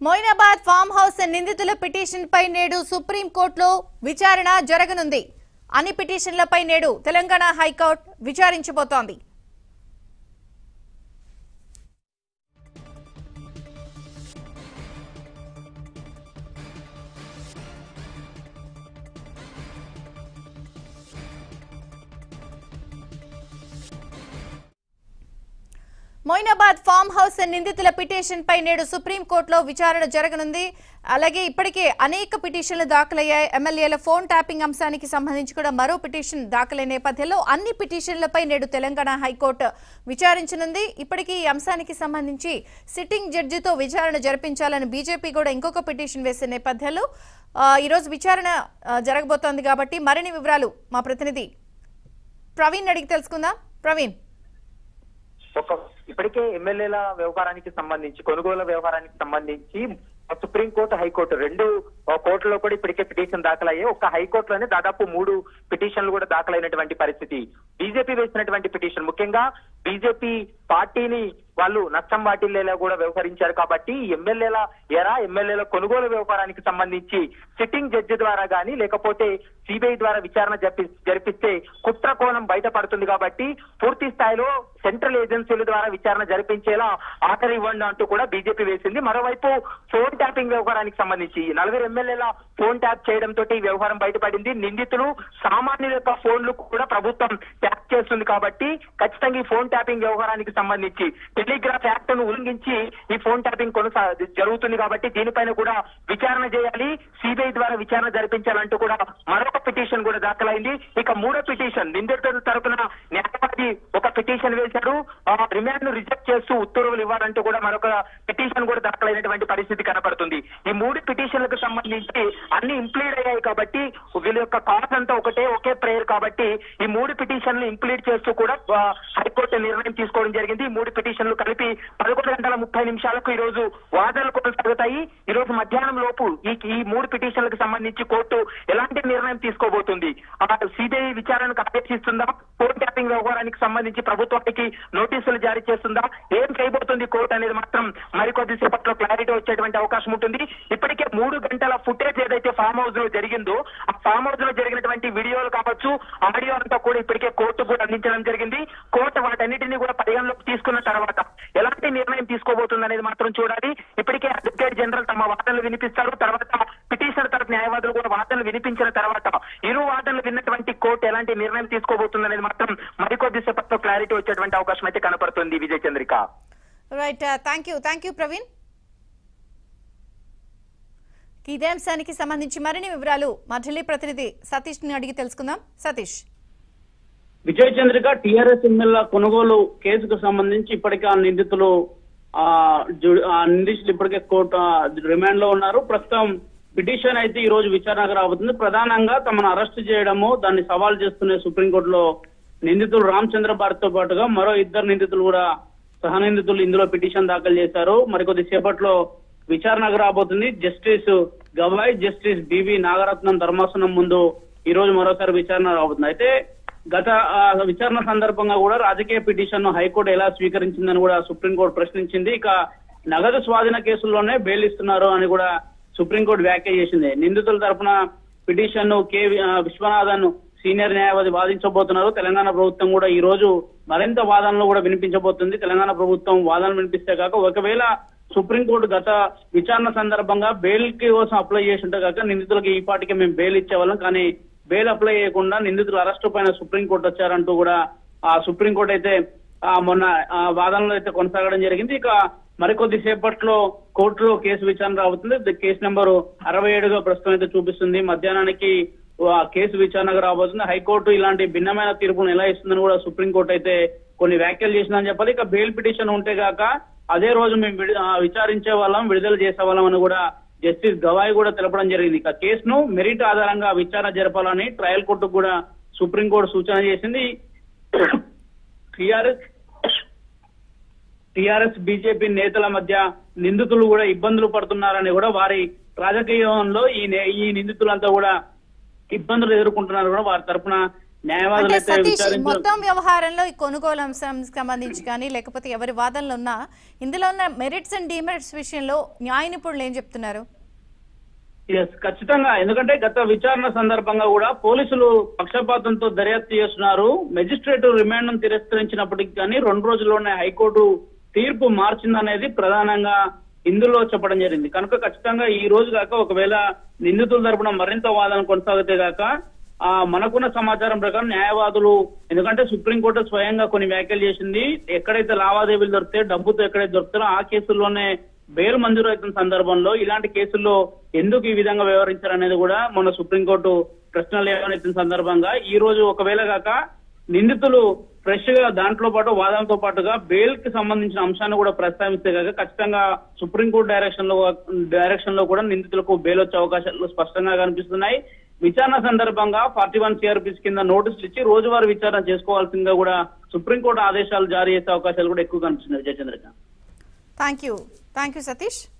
Moinabad farm house నిందితుల పిటిషన్పై నేడు సుప్రీంకోర్టులో విచారణ జరగనుంది అన్ని పిటిషన్లపై నేడు తెలంగాణ హైకోర్టు విచారించబోతోంది మొయినాబాద్ ఫామ్ హౌస్ నిందితుల పిటిషన్ పై నేడు సుప్రీంకోర్టులో విచారణ జరగనుంది అలాగే ఇప్పటికే అనేక పిటిషన్లు దాఖలయ్యాయి ఎమ్మెల్యేల ఫోన్ ట్యాపింగ్ అంశానికి సంబంధించి కూడా మరో పిటిషన్ దాఖలైన నేపథ్యంలో అన్ని పిటిషన్లపై నేడు తెలంగాణ హైకోర్టు విచారించనుంది ఇప్పటికీ ఈ అంశానికి సంబంధించి సిట్టింగ్ జడ్జితో విచారణ జరిపించాలని బీజేపీ కూడా ఇంకొక పిటిషన్ వేసిన నేపథ్యంలో ఆ, ఈరోజు విచారణ ఆ, జరగబోతోంది కాబట్టి మరిన్ని వివరాలు మా ప్రతినిధి ప్రవీణ్ అడిగి తెలుసుకుందాం ప్రవీణ్ ఒక ఇప్పటికే ఎమ్మెల్యేల వ్యవహారానికి సంబంధించి కొనుగోలు వ్యవహారానికి సంబంధించి సుప్రీంకోర్టు హైకోర్టు రెండు ఆ, కోర్టులో కూడా ఇప్పటికే పిటిషన్ దాఖలయ్యాయి ఒక హైకోర్టులోనే దాదాపు మూడు పిటిషన్లు కూడా దాఖలైనటువంటి పరిస్థితి బీజేపీ వేసినటువంటి పిటిషన్ ముఖ్యంగా బీజేపీ పార్టీని వాళ్ళు నష్టం వాటిల్లేలా కూడా వ్యవహరించారు కాబట్టి ఎమ్మెల్యేల ఎరా ఎమ్మెల్యేల కొనుగోలు వ్యవహారానికి సంబంధించి సిట్టింగ్ జడ్జి ద్వారా గానీ లేకపోతే సిబిఐ ద్వారా విచారణ జరిపి జరిపిస్తే కుట్ర కోణం బయటపడుతుంది కాబట్టి పూర్తి స్థాయిలో సెంట్రల్ ఏజెన్సీల ద్వారా విచారణ జరిపించేలా ఆఖరి ఇవ్వండి అంటూ కూడా బీజేపీ వేసింది మరోవైపు ఫోన్ ట్యాపింగ్ వ్యవహారానికి సంబంధించి నలుగురు ఎమ్మెల్యేల ఫోన్ ట్యాప్ చేయడంతో ఈ వ్యవహారం బయటపడింది నిందితులు సామాన్యుల యొక్క ఫోన్లు కూడా ప్రభుత్వం ట్యాప్ చేస్తుంది కాబట్టి ఖచ్చితంగా ఈ ఫోన్ ట్యాపింగ్ వ్యవహారానికి సంబంధించి టెలిగ్రాఫ్ యాక్ట్ ను ఉల్లంఘించి ఈ ఫోన్ ట్యాపింగ్ కొనసా జరుగుతుంది కాబట్టి దీనిపైన కూడా విచారణ చేయాలి సిబిఐ ద్వారా విచారణ జరిపించాలంటూ కూడా మరొక పిటిషన్ కూడా దాఖలైంది ఇక మూడో పిటిషన్ నిందితుల తరపున న్యాయవాది ఒక పిటిషన్ వేశారు ఆ రిమాండ్ ను రిజెక్ట్ చేస్తూ ఉత్తర్వులు ఇవ్వాలంటూ కూడా మరొక పిటిషన్ కూడా దాఖలైనటువంటి పరిస్థితి కనపడుతుంది ఈ మూడు పిటిషన్లకు సంబంధించి అన్ని ఇంప్లీడ్ అయ్యాయి కాబట్టి వీళ్ళ యొక్క కాజ్ అంతా ఒకటే ఒకే ప్రేయర్ కాబట్టి ఈ మూడు పిటిషన్లు ఇంప్లీడ్ చేస్తూ కూడా ఆ, హైకోర్టు నిర్ణయం తీసుకోవడం జరిగింది ఈ మూడు పిటిషన్లు కలిపి పదకొండు గంటల ముప్పై నిమిషాలకు ఈ రోజు వాదనలు కొనసాగుతాయి ఈ రోజు మధ్యాహ్నం లోపు ఈ ఈ మూడు పిటిషన్లకు సంబంధించి కోర్టు ఎలాంటి నిర్ణయం తీసుకోబోతుంది సిబిఐ విచారణకు ఆదేశిస్తుందా ఫోన్ ట్యాపింగ్ వ్యవహారానికి సంబంధించి ప్రభుత్వానికి నోటీసులు జారీ చేస్తుందా ఏం చేయబోతుంది కోర్టు అనేది మాత్రం మరికొద్ది సేపట్లో క్లారిటీ వచ్చేటువంటి అవకాశం ఉంటుంది ఇప్పటికే మూడు గంటల ఫుటేజ్ ఏదైతే ఫామ్ హౌస్ లో జరిగిందో ఆ ఫామ్ హౌస్ లో జరిగినటువంటి వీడియోలు కావచ్చు ఆడియో అంతా కూడా ఇప్పటికే కోర్టు కూడా అందించడం జరిగింది కోర్టు వాటన్నిటిని కూడా పరిగణలోకి తీసుకున్న తర్వాత ఎలాంటి నిర్ణయం తీసుకోబోతుంది అనేది మాత్రం చూడాలి ఇప్పటికే అడ్వకేట్ జనరల్ తమ వాదనలు వినిపిస్తారు తర్వాత పిటిషన్ తరపు న్యాయవాదులు కూడా వాదనలు వినిపించిన తర్వాత ఇరు వాదనలు విన్నటువంటి కోర్టు ఎలాంటి నిర్ణయం తీసుకోబోతుంది అనేది మాత్రం మరికొద్ది సేపట్లో క్లారిటీ వచ్చేటువంటి అవకాశం అయితే కనపడుతుంది Vijay Chandrika right thank you thank you Praveen ఇదే అంశానికి సంబంధించి మరిన్ని వివరాలు మా ఢిల్లీ ప్రతినిధి సతీష్ ని అడిగి తెలుసుకుందాం సతీష్ విజయ్ చంద్రిక టిఆర్ఎస్ ఎమ్మెల్యే కొనుగోలు కేసుకు సంబంధించి ఇప్పటికే ఆ నిందితులు ఆ జు- ఆ నిందితులు ఇప్పటికే కోర్టు ఆ, రిమాండ్ లో ఉన్నారు ప్రస్తుతం పిటిషన్ అయితే ఈ రోజు విచారణకు రాబోతుంది ప్రధానంగా తమను అరెస్ట్ చేయడము దాన్ని సవాల్ చేస్తున్న సుప్రీంకోర్టులో నిందితులు రామచంద్ర భారత్ తో పాటుగా మరో ఇద్దరు నిందితులు కూడా సహనిందితులు ఇందులో పిటిషన్ దాఖలు చేశారు మరికొద్ది సేపట్లో విచారణకు రాబోతుంది justice Gavai justice BV Nagarathnam ధర్మాసనం ముందు ఈ రోజు మరోసారి విచారణ రాబోతుంది అయితే గత ఆ, విచారణ సందర్భంగా కూడా రాజకీయ పిటిషన్ ను హైకోర్టు ఎలా స్వీకరించిందని కూడా సుప్రీంకోర్టు ప్రశ్నించింది ఇక నగదు స్వాధీన కేసుల్లోనే బెయిల్ ఇస్తున్నారు అని కూడా సుప్రీంకోర్టు వ్యాఖ్య చేసింది నిందితుల తరపున పిటిషన్ ను కె వి- ఆ, విశ్వనాథన్ సీనియర్ న్యాయవాది వాదించబోతున్నారు తెలంగాణ ప్రభుత్వం కూడా ఈ రోజు మరింత వాదనలు కూడా వినిపించబోతుంది తెలంగాణ ప్రభుత్వం వాదనలు వినిపిస్తే కాక ఒకవేళ సుప్రీంకోర్టు గత విచారణ సందర్భంగా బెయిల్ కి కోసం అప్లై చేసి ఉంటే కాక నిందితులకు ఈ పాటికి మేము బెయిల్ ఇచ్చేవాళ్ళం కానీ బెయిల్ అప్లై చేయకుండా నిందితులు అరెస్టు పైన సుప్రీంకోర్టు వచ్చారంటూ కూడా ఆ సుప్రీంకోర్టు అయితే ఆ మొన్న ఆ వాదనలు అయితే కొనసాగడం జరిగింది ఇక మరికొద్ది సేపట్లో కోర్టులో కేసు విచారణ రాబోతుంది ది కేసు నెంబరు అరవై ఏడుగా ప్రస్తుతం అయితే చూపిస్తుంది మధ్యాహ్నానికి ఆ కేసు విచారణకు రాబోతుంది హైకోర్టు ఇలాంటి భిన్నమైన తీర్పును ఎలా ఇస్తుందని కూడా సుప్రీంకోర్టు అయితే కొన్ని వ్యాఖ్యలు చేసిందని చెప్పాలి ఇక బెయిల్ పిటిషన్ ఉంటే గాక అదే రోజు మేము విడి- ఆ, విచారించే వాళ్ళం విడుదల చేసే వాళ్ళం అని కూడా జస్టిస్ గవాయ్ కూడా తెలపడం జరిగింది ఇక కేసును మెరిట్ ఆధారంగా విచారణ జరపాలని ట్రయల్ కోర్టుకు కూడా సుప్రీంకోర్టు సూచన చేసింది టిఆర్ఎస్ టిఆర్ఎస్ బీజేపీ నేతల మధ్య నిందితులు కూడా ఇబ్బందులు పడుతున్నారని కూడా వారి రాజకీయంలో ఈ నే- ఈ నిందితులంతా కూడా ఇబ్బందులు ఎదుర్కొంటున్నారు కూడా వారి తరపున న్యాయవాదులు అంటే అయితే సతీష్ విచారించారు మొత్తం వ్యవహారంలో ఈ కొనుగోలు అంశం సంబంధించి కానీ లేకపోతే ఎవరి వాదనలు ఉన్నా ఇందులో ఉన్న మెరిట్స్ అండ్ డిమెరిట్స్ విషయంలో న్యాయ నిపుణులు ఏం చెప్తున్నారు ఎస్ ఖచ్చితంగా ఎందుకంటే గత విచారణ సందర్భంగా కూడా పోలీసులు పక్షపాతంతో దర్యాప్తు చేస్తున్నారు మెజిస్ట్రేట్ రిమాండ్ తిరస్కరించినప్పటికీ కానీ రెండు రోజుల్లోనే హైకోర్టు తీర్పు మార్చిందనేది ప్రధానంగా ఇందులో చెప్పడం జరిగింది కనుక ఖచ్చితంగా ఈ రోజు కాక ఒకవేళ నిందితుల తరపున మరింత వాదన కొనసాగితే గాక ఆ మనకున్న సమాచారం ప్రకారం న్యాయవాదులు ఎందుకంటే సుప్రీంకోర్టు స్వయంగా కొన్ని వ్యాఖ్యలు చేసింది ఎక్కడైతే లావాదేవీలు దొరికితే డబ్బుతో ఎక్కడైతే దొరుకుతారో ఆ కేసుల్లోనే బెయిల్ మంజూరు అవుతున్న సందర్భంలో ఇలాంటి కేసుల్లో ఎందుకు ఈ విధంగా వ్యవహరించారనేది కూడా మొన్న సుప్రీంకోర్టు ప్రశ్నలు లేవనెత్తిన సందర్భంగా ఈ రోజు ఒకవేళ కాక నిందితులు ఫ్రెష్ గా దాంట్లో పాటు వాదనతో పాటుగా బెయిల్ కి సంబంధించిన అంశాన్ని కూడా ప్రస్తావిస్తే కాక ఖచ్చితంగా సుప్రీంకోర్టు డైరెక్షన్ లో డైరెక్షన్ లో కూడా నిందితులకు బెయిల్ వచ్చే అవకాశాలు స్పష్టంగా కనిపిస్తున్నాయి విచారణ సందర్భంగా ఫార్టీ వన్ సిఆర్పిస్ కింద నోటీసులు ఇచ్చి రోజువారీ విచారణ చేసుకోవాల్సిందిగా కూడా సుప్రీంకోర్టు ఆదేశాలు జారీ చేసే అవకాశాలు కూడా ఎక్కువ కనిపిస్తున్నాయి Vijayachandrika thank you thank you Satish